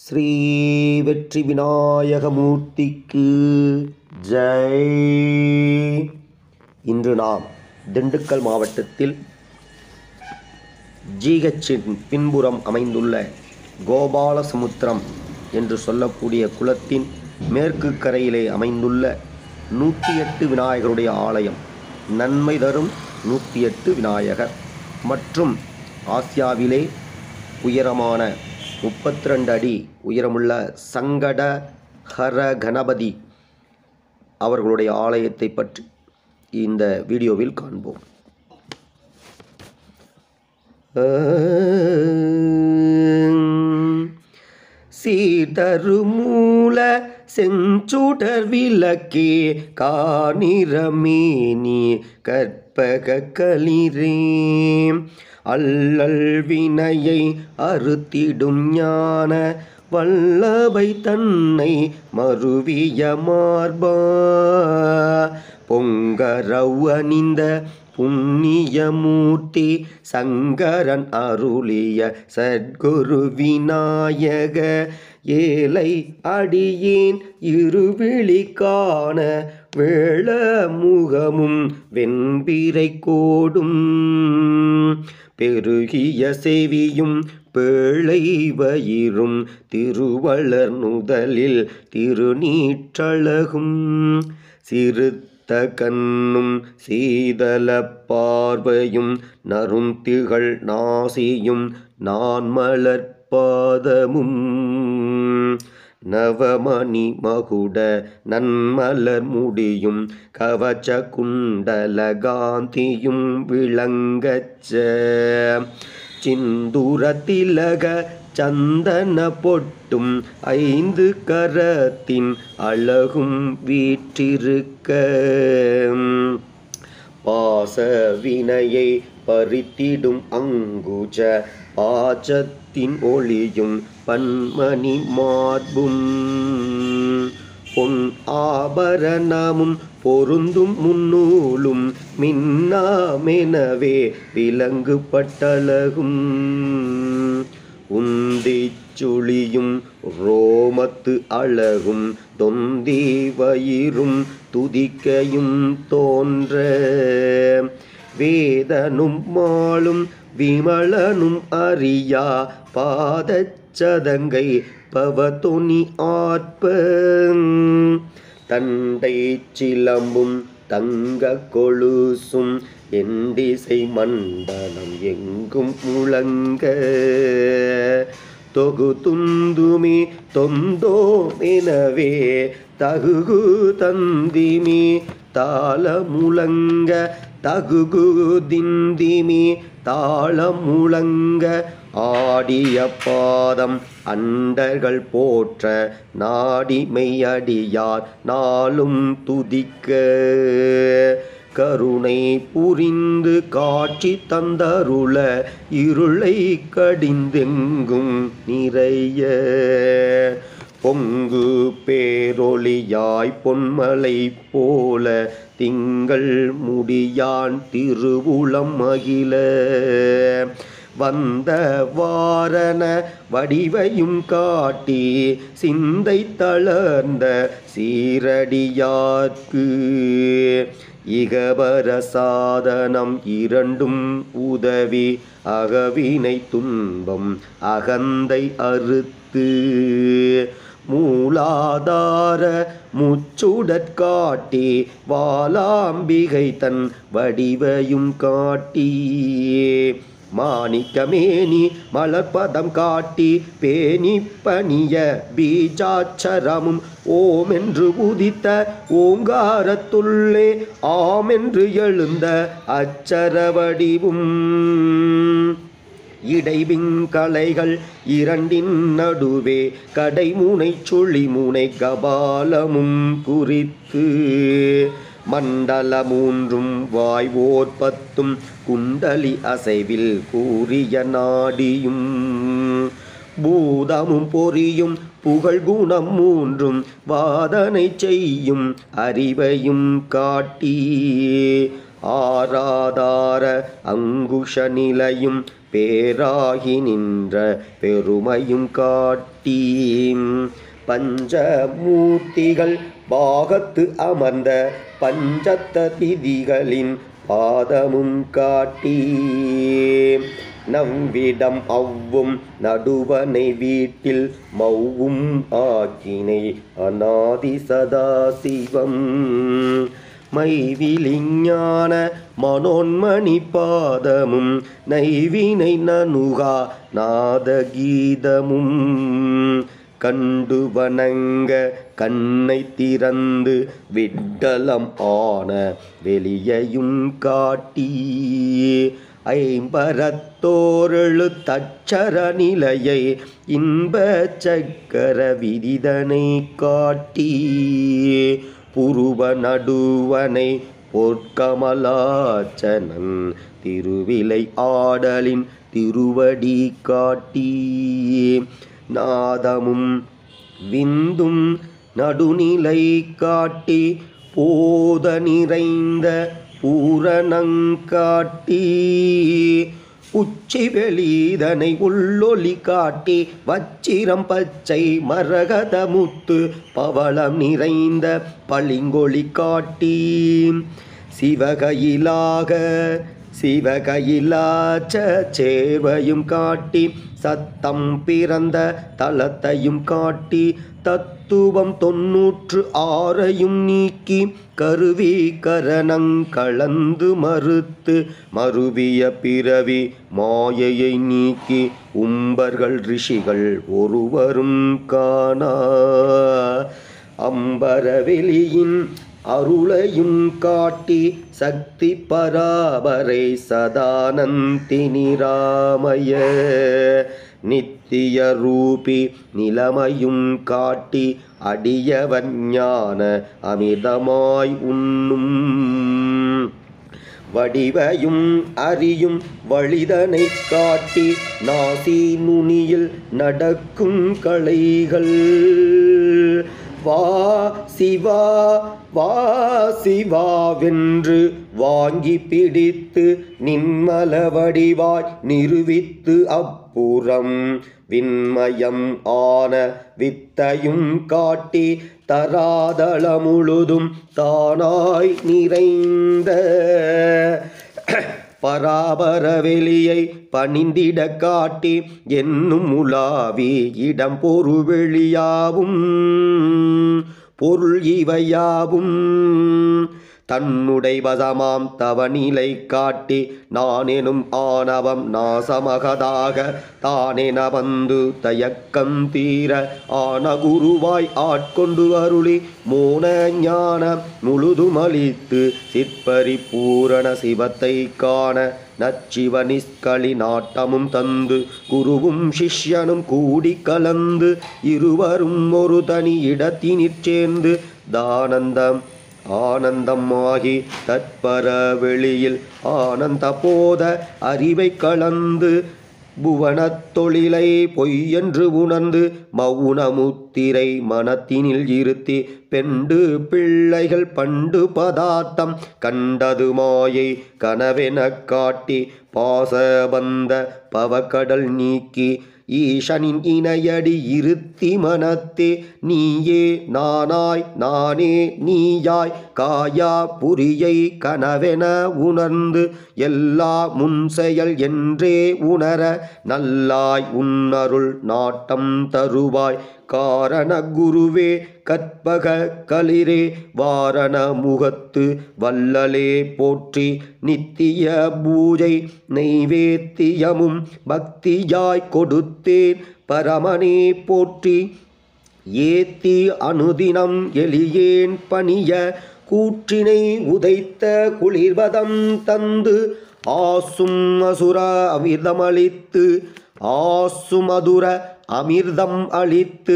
ஸ்ரீ வெற்றி விநாயகமூர்த்திக்கு ஜெய் இன்று நாம் திண்டுக்கல் மாவட்டத்தில் ஜிஹெச்சின் பின்புறம் அமைந்துள்ள கோபாலசமுத்திரம் என்று சொல்லக்கூடிய குளத்தின் மேற்கு கரையிலே அமைந்துள்ள நூற்றி எட்டு விநாயகருடைய ஆலயம் நன்மை தரும் நூற்றி எட்டு விநாயகர் மற்றும் ஆசியாவிலே உயரமான முப்பத்தி ரெண்டு அடி உயரமுள்ள சங்கட ஹர கணபதி அவர்களுடைய ஆலயத்தை பற்றி இந்த வீடியோவில் காண்போம் சீதருமூல செஞ்சுடர் விளக்கே காணிரமேனி கற்பக களிரே அல்லல் வினையை அறுத்திடும் ஞான வல்லபை தன்னை மறுவிய மார்பா பொங்கரவ் அணிந்த புண்ணியமூர்த்தி சங்கரன் அருளிய சத்குரு விநாயக ஏலை அடியேன் இருவிழி காண வேள முகமும் வெண்பிரை கோடும் பெருகிய செவியும் பேழை வயிறும் திருவளர் நுதலில் திருநீற்றழகும் சிறுத்த கண்ணும் சீதல பார்வையும் நருந்திகள் நாசியும் நான் மலர்பாதமும் நவமணி மகுட நன்மலர் முடியும் கவச்ச குண்டல காந்தியும் விளங்கச்ச சிந்துர திலக சந்தன பொட்டும் ஐந்து கரத்தின் அழகும் வீற்றிருக்க பாச வினையை பறித்திடும் அங்குஜ பாச்சத்தின் ஒளியும் பன்மணி மார்பும் பொன் ஆபரணமும் பொருந்தும் முன்னூலும் மின்னாமெனவே விலங்கு பட்டழகும் உந்திச் சுழியும் ரோமத்து அழகும் தொந்தி வயிறும் துதிக்கையும் தோன்ற வேதனும் மாளும் விமலனும் அறியா பாதச்சதங்கை பவதொனி ஆற்ப தண்டை சிலம்பும் தங்க கொலுசும் எண்டிசை மண்டலம் எங்கும் முழங்க தொகு துந்துமி தொந்தோ எனவே தகுகு தந்திமி தாள முழங்க தகுகு திந்திமி தாள முழங்க ஆடிய பாதம் அண்டர்கள் போற்ற நாடிமையடியார் நாளும் துதிக்க கருணை புரிந்து காட்சி தந்தருள இருளை கடிந்தெங்கும் நிறைய பொங்கு பேரொளியாய் பொன்மலை போல திங்கள் முடியான் திருவுளம் மகிழ வந்த வாரண வடிவையும் காட்டி சிந்தை தளர்ந்த சீரடியார்க்கு இகபர சாதனம் இரண்டும் உதவி அகவினை துன்பம் அகந்தை அறுத்து மூலாதார முச்சுடற்காட்டி வாலாம்பிகை தன் வடிவையும் காட்டி மாணிக்கமேனி மலர்பதம் காட்டி பேணி பணிய பீஜாட்சரமும் ஓம் என்று உதித்த ஓங்காரத்துள்ளே ஆம் என்று எழுந்த அச்சர வடிவும் இடைவிங்கலைகள் இரண்டின் நடுவே கடைமுனை சுழி முனை கபாலமும் குறித்து மண்டல மூன்றும் வாய்வோர் பத்தும் குண்டலி அசைவில் கூறிய நாடியும் பூதமும் பொறியும் புகழ் குணம் மூன்றும் வாதனை செய்யும் அறிவையும் காட்டி ஆராதார அங்குஷ நிலையும் பேராகி நின்ற பெருமையும் காட்டி பஞ்சமூர்த்திகள் பாகத்து அமர்ந்த பஞ்சத்த திதிகளின் பாதமும் காட்டி நவ்விடம் அவ்வும் நடுவனை வீட்டில் மௌவும் ஆக்கினை அநாதி சதாசிவம் மைவிலிஞான மனோன்மணி பாதமும் நைவினை நனுகா நாதகீதமும் கண்டு வணங்க கண்ணை திறந்து விட்டலம் ஆன வெளியையும் காட்டி ஐம்பரத்தோரெழு தச்சர நிலையை இன்ப சக்கர விதிதனை காட்டி புருவ நடுவனை பொற்கமலாச்சனன் திருவிலை ஆடலின் திருவடி காட்டி நாதமும் விந்தும் நடுநிலை காட்டி போத நிறைந்த பூரணங்காட்டி உச்சி வெளிதனை உள்ளொலி காட்டி வச்சிரம் பச்சை மரகத முத்து பவளம் நிறைந்த பளிங்கொளி காட்டி சிவகையிலாக சிவகையிலாச்ச சேர்வையும் காட்டி சத்தம் பிறந்த தளத்தையும் காட்டி தத்துவம் தொன்னூற்று ஆறையும் நீக்கி கருவி கரணங்களந்து மறுத்து மறுவிய பிறவி மாயையை நீக்கி உம்பர்கள் ரிஷிகள் ஒருவரும் காணா அம்பரவெளியின் அருளையும் காட்டி சக்தி பராபரை சதானந்தினி ராமய நித்திய ரூபி நிலைமையும் காட்டி அடியவன் ஞான அமிர்தமாய் உண்ணும் வடிவையும் அறியும் வழிதனை காட்டி நாசி நுனியில் நடக்கும் கலைகள் வா சிவா வா சிவாவென்று வாங்கி பிடித்து நின்மல வடிவாய் நிறுவித்து அப்புறம் விண்மயம் ஆன வித்தையும் காட்டி தராதள முழுதும் தானாய் நிறைந்த பராபர வெளியை பணிந்திட காட்டி என்னும் உலாவி இடம் பொருள் வெளியாவும் பொருள் இவையாவும் தன்னுடை வசமாம் தவநிலை காட்டி நானெனும் ஆணவம் நாசமகதாக தானென வந்து தயக்கம் தீர ஆன குருவாய் ஆட்கொண்டு அருளி மோன ஞான முழுதும் அளித்து சிற்பரி பூரண சிவத்தை காண நச்சிவ நிஷ்களி நாட்டமும் தந்து குருவும் சிஷ்யனும் கூடி கலந்து இருவரும் ஒரு தனி இடத்தினிற் சேர்ந்து தானந்தம் ஆனந்தமாகி தற்பர வெளியில் ஆனந்த போத அறிவை கலந்து புவனத் தொழிலை பொய்யென்று உணர்ந்து மௌனமுத்திரை மனத்தினில் இருத்தி பெண்டு பிள்ளைகள் பண்டு பதார்த்தம் கண்டது மாயை கனவெனக் காட்டி பாசபந்த பவக்கடல் நீக்கி ஈசனின் இணையடி இருத்தி மனத்தே நீயே நானாய் நானே நீயாய் காயா புரியை கனவென உணர்ந்து எல்லா முன் செயல் என்றே உணர நல்லாய் உன்னருள் நாட்டம் தருவாய் காரண குருவே கற்பக களிரே வாரண முகத்து வல்லலே போற்றி நித்திய பூஜை நெய்வேத்தியமும் பக்தியாய் கொடுத்தேன் பரமனே போற்றி ஏத்தி அனுதினம் எளியேன் பணிய கூற்றினை உதைத்த குளிர்வதம் தந்து ஆசும் அசுர அமிர்தமளித்து ஆசுமதுர அமிர்தம் அளித்து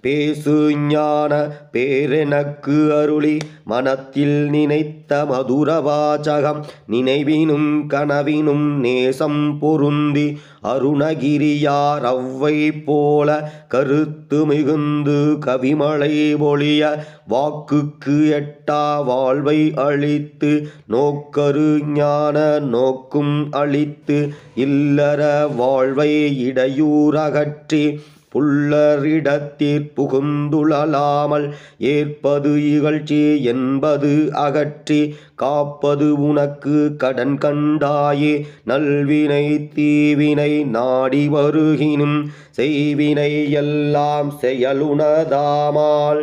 பேசு ஞான பேரெனக்கு அருளி மனத்தில் நினைத்த மதுர வாசகம் நினைவினும் கனவினும் நேசம் பொருந்தி அருணகிரியார் அவ்வை போல கருத்து மிகுந்து கவிமழை பொழிய வாக்குக்கு எட்டா வாழ்வை அளித்து நோக்கரு ஞான நோக்கும் அளித்து இல்லற வாழ்வை இடையூறகற்றி புல்லரிடத்தீர் புகுந்துழலாமல் ஏற்பது இகழ்ச்சி என்பது அகற்றி காப்பது உனக்கு கடன் கண்டாயே நல்வினை தீவினை நாடி வருகினும் செய்வினை எல்லாம் செயலுணதாமால்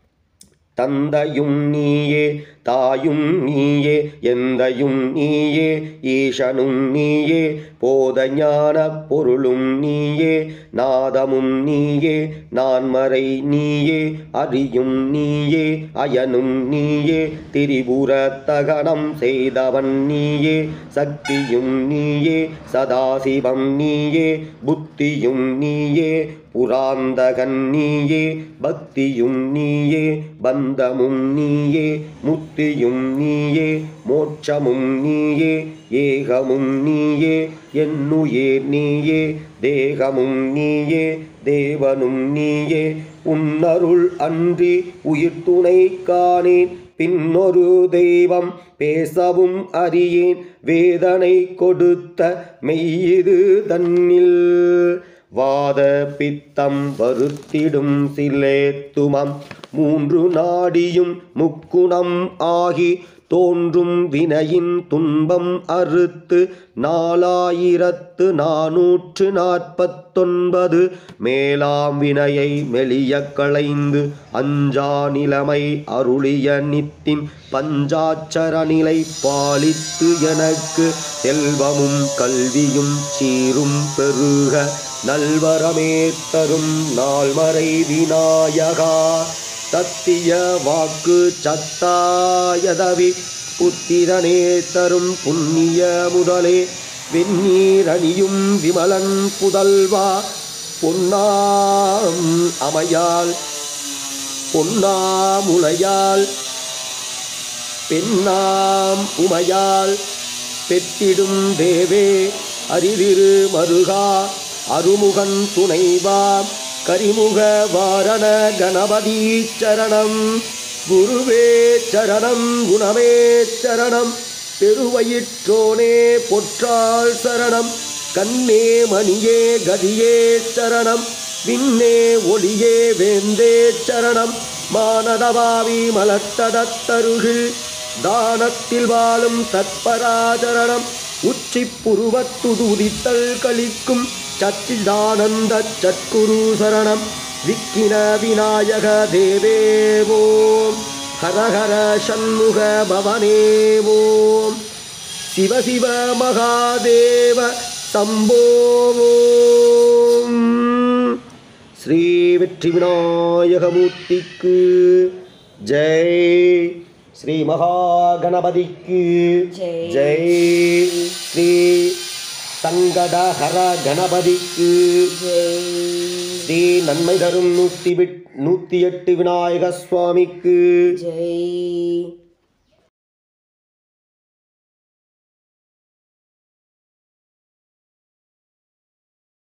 தந்தையும் நீயே தாயும் நீயே எந்தையும் நீயே ஈசனும் நீயே போத ஞான பொருளும் நீயே நாதமும் நீயே நான்மறை நீயே அறியும் நீயே அயனும் நீயே திரிபுர தகனம் செய்தவன் நீயே சக்தியும் நீயே சதாசிவம் நீயே புத்தியும் நீயே புராந்தகன் நீயே பக்தியும் நீயே பந்தமும் நீயே முத்தியும் நீயே மோட்சமும் நீயே ஏகமும் நீயே என்னுயிர் நீயே தேகமும் நீயே தேவனும் நீயே உன்னருள் அன்றி உயிர் துணை காணேன் பின்னொரு தெய்வம் பேசவும் அறியேன் வேதனை கொடுத்த மெய்யிது தன்னில் வாத பித்தம் வருத்திடும் சிலேத்துமம் மூன்று நாடியும் முக்குணம் ஆகி தோன்றும் வினையின் துன்பம் அறுத்து நாலாயிரத்து நாநூற்று நாற்பத்தொன்பது மேலாம் வினையை மெலிய களைந்து அஞ்சா நிலைமை அருளிய நித்தின் பஞ்சாட்சர நிலை பாலித்து எனக்கு செல்வமும் கல்வியும் சீரும் பெருக நல்வரமே தரும் நால்மறை விநாயகா சத்திய வாக்கு சத்தாயதவி புத்திரனே தரும் புண்ணிய முதலே வெந்நீரணியும் விமலன் புதல்வா பொன்னாம் அமையால் பொன்னாமுலையால் பெண்ணாம் உமையால் பெற்றிடும் தேவே அரிதிரு மருகா அருமுகன் துணைவா கரிமுக வாரண கணபதி சரணம் குருவே சரணம் குணமே சரணம் பெருவயிற்றோனே பொற்றாள் சரணம் கண்ணே மணியே கதியே சரணம் விண்ணே ஒளியே வேந்தே சரணம் மானதபாவி மலத்தடத்தருகில் தானத்தில் வாழும் தற்பராஜரணம் உச்சி புருவத்துதுதித்தல் கழிக்கும் சச்சிதானந்த சற்குரு சரணம் விக்கின விநாயக தேவேவோம் ஹரஹர சண்முக பவனேவோம் சிவ சிவ மகாதேவ சம்போவோம் ஸ்ரீ வெற்றி விநாயகமூர்த்திக்கு ஜெய் ஸ்ரீ மகாகணபதிக்கு ஜெய். ஜெய் ஸ்ரீ சங்கடஹர கணபதிக்கு ஸ்ரீ நன்மை தரும் நூற்றி விட் நூற்றி எட்டு விநாயக சுவாமிக்கு ஜெய்